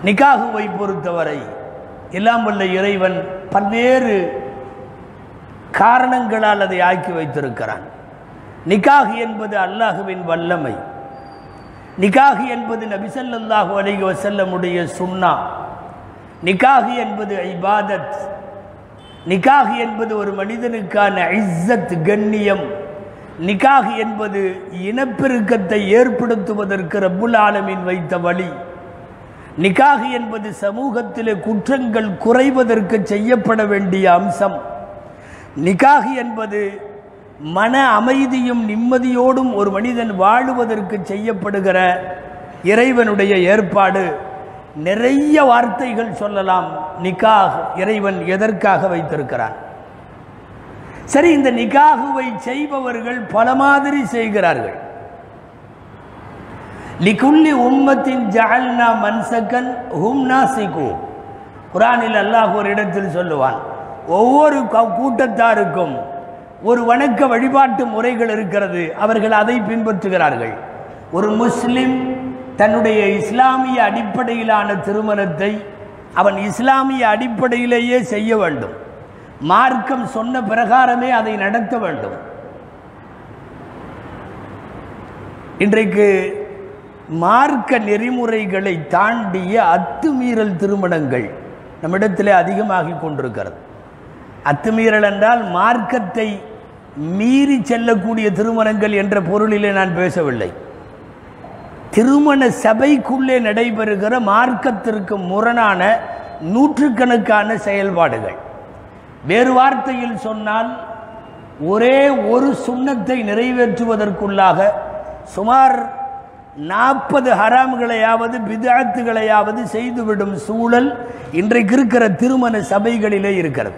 நிக்காகுவை பொறுத்தவரை எல்லாம் வல்ல இறைவன் பல்வேறு காரணங்களால் அதை ஆக்கி வைத்திருக்கிறான் நிக்காகு என்பது அல்லாஹுவின் வல்லமை நிக்காகு என்பது நபிசல்லாஹு அலைஹி வஸல்லமுடைய சுன்னா நிக்காகு என்பது இபாதத் நிக்காகு என்பது ஒரு மனிதனுக்கான இஸ்ஸத் கண்ணியம் நிக்காகு என்பது இனப்பெருக்கத்தை ஏற்படுத்துவதற்கு ரப்புல் ஆலமீன் வைத்த வழி நிக்காகு என்பது சமூகத்திலே குற்றங்கள் குறைவதற்கு செய்யப்பட வேண்டிய அம்சம் நிக்காகு என்பது மன அமைதியும் நிம்மதியோடும் ஒரு மனிதன் வாழுவதற்கு செய்யப்படுகிற இறைவனுடைய ஏற்பாடு நிறைய வார்த்தைகள் சொல்லலாம் நிக்காஹ் இறைவன் எதற்காக வைத்திருக்கிறான் சரி இந்த நிகாகுவை செய்பவர்கள் பல மாதிரி செய்கிறார்கள் லிகுல்லி உம்மத்தின் ஜஅல்னா மன்சக்கன் ஹும் நாசிகு குரானில் அல்லாஹ் ஒரு இடத்தில் சொல்லுவான் ஒவ்வொரு க- கூட்டத்தாருக்கும் ஒரு வணக்க வழிபாட்டு முறைகள் இருக்கிறது அவர்கள் அதை பின்பற்றுகிறார்கள் ஒரு முஸ்லிம் தன்னுடைய இஸ்லாமிய அடிப்படையிலான திருமணத்தை அவன் இஸ்லாமிய அடிப்படையிலேயே செய்ய வேண்டும் மார்க்கம் சொன்ன பிரகாரமே அதை நடத்த வேண்டும் இன்றைக்கு மார்க்க நெறிமுறைகளை தாண்டிய அத்துமீறல் திருமணங்கள் நம்மிடத்திலே அதிகமாகிக் கொண்டிருக்கிறது அத்துமீறல் என்றால் மார்க்கத்தை மீறி செல்லக்கூடிய திருமணங்கள் என்ற பொருளிலே நான் பேசவில்லை திருமண சபைக்குள்ளே நடைபெறுகிற மார்க்கத்திற்கு முரணான நூற்றுக்கணக்கான செயல்பாடுகள் வேறு வார்த்தையில் சொன்னால் ஒரே ஒரு சுண்ணத்தை நிறைவேற்றுவதற்குள்ளாக சுமார் நாற்பது ஹராம்களையாவது பிதாத்துகளையாவது செய்துவிடும் சூழல் இன்றைக்கு இருக்கிற திருமண சபைகளிலே இருக்கிறது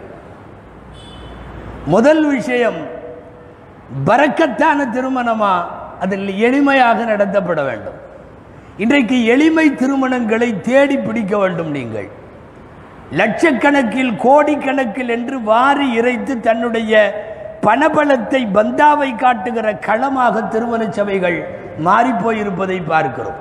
முதல் விஷயம் பரக்கத்தான திருமணமா அதில் எளிமையாக நடத்தப்பட வேண்டும் இன்றைக்கு எளிமை திருமணங்களை தேடி பிடிக்க வேண்டும் நீங்கள் லட்சக்கணக்கில் கோடிக்கணக்கில் என்று வாரி இறைத்து தன்னுடைய பணபலத்தை பந்தாவை காட்டுகிற களமாக திருமண சபைகள் மாறிப்போயிருப்பதை பார்க்கிறோம்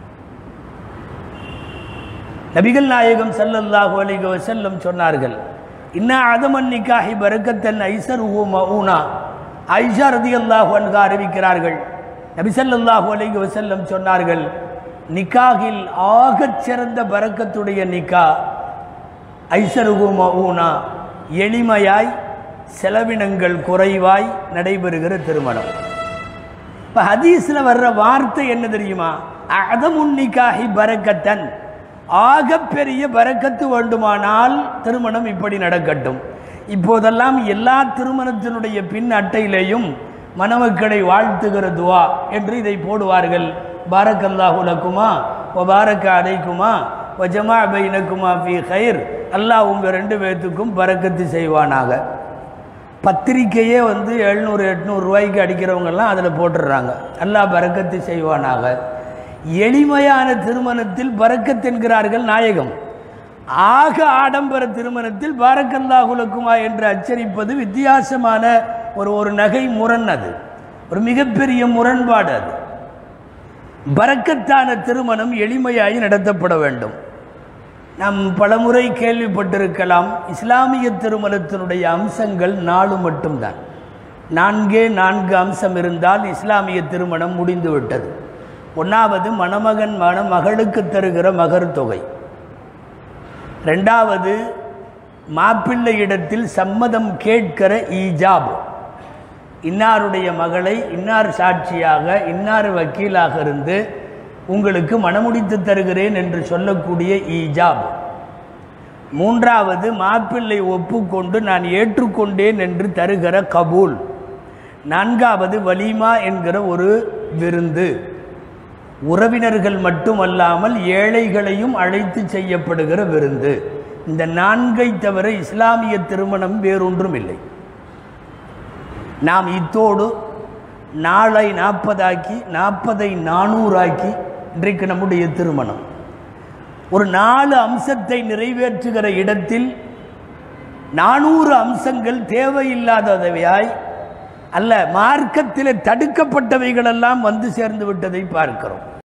நபிகள் நாயகம் ஸல்லல்லாஹு அலைஹி வஸல்லம் சொன்னார்கள் இன்னா அதமன் நிக்காஹி பரக்கத்தன் ஐசருஹு மஊனா ஐஷா ரதியல்லாஹு அன்ஹா அறிவிக்கிறார்கள் நபி ஸல்லல்லாஹு அலைஹி வஸல்லம் சொன்னார்கள் நிக்காகில் ஆகச் சிறந்த பரக்கத்துடைய நிக்கா ஐசருகு மஊனா எளிமையாய் செலவினங்கள் குறைவாய் நடைபெறுகிற திருமணம் இப்போ ஹதீஸில் வர்ற வார்த்தை என்ன தெரியுமா அதமுன்னிக்காகி பரக்கத்தன் ஆகப்பெரிய பரக்கத்து வேண்டுமானால் திருமணம் இப்படி நடக்கட்டும் இப்போதெல்லாம் எல்லா திருமணத்தினுடைய பின் அட்டையிலேயும் மணமக்களை வாழ்த்துகிற துவா என்று இதை போடுவார்கள் பாரக்கல்லாஹு லக்குமா ஒ பாரக்க அலைக்குமா ஒ ஜமா பைனக்குமா ஃபி ஹைர் அல்லாஹ் உங்கள் ரெண்டு பேர்த்துக்கும் பரக்கத்து செய்வானாக பத்திரிக்கையே வந்து எழுநூறு எட்நூறு ரூபாய்க்கு அடிக்கிறவங்கெல்லாம் அதில் போட்டுடுறாங்க அல்லாஹ் பரக்கத்து செய்வானாக எளிமையான திருமணத்தில் பரக்கத் என்கிறார்கள் நாயகம் ஆக ஆடம்பர திருமணத்தில் பாரக்கல்லாகுலக்குமா என்று அச்சரிப்பது வித்தியாசமான ஒரு ஒரு நகை முரண் அது ஒரு மிகப்பெரிய முரண்பாடு அது பரக்கத்தான திருமணம் எளிமையாய் நடத்தப்பட வேண்டும் நாம் பலமுறை கேள்விப்பட்டிருக்கலாம் இஸ்லாமிய திருமணத்தினுடைய அம்சங்கள் நாலு மட்டும்தான் நான்கே நான்கு அம்சம் இருந்தால் இஸ்லாமிய திருமணம் முடிந்து விட்டது ஒன்றாவது மணமகன் மணமகளுக்கு தருகிற மகர் தொகை ரெண்டாவது மாப்பிள்ளை இடத்தில் சம்மதம் கேட்கிற ஈஜாப் இன்னாருடைய மகளை இன்னார் சாட்சியாக இன்னார் வக்கீலாக இருந்து உங்களுக்கு மணமுடித்து தருகிறேன் என்று சொல்லக்கூடிய ஈஜாப் மூன்றாவது மாப்பிள்ளை ஒப்புக்கொண்டு நான் ஏற்றுக்கொண்டேன் என்று தருகிற கபூல் நான்காவது வலிமா என்கிற ஒரு விருந்து உறவினர்கள் மட்டுமல்லாமல் ஏழைகளையும் அழைத்து செய்யப்படுகிற விருந்து இந்த நான்கை தவிர இஸ்லாமிய திருமணம் வேறொன்றும் இல்லை நாம் இத்தோடு நாளை நாற்பதாக்கி நாற்பதை நானூறாக்கி இன்றைக்கு நம்முடைய திருமணம் ஒரு நாலு அம்சத்தை நிறைவேற்றுகிற இடத்தில் நானூறு அம்சங்கள் தேவையில்லாதவையாய் அல்ல மார்க்கத்தில் தடுக்கப்பட்டவைகளெல்லாம் வந்து சேர்ந்து விட்டதை பார்க்கிறோம்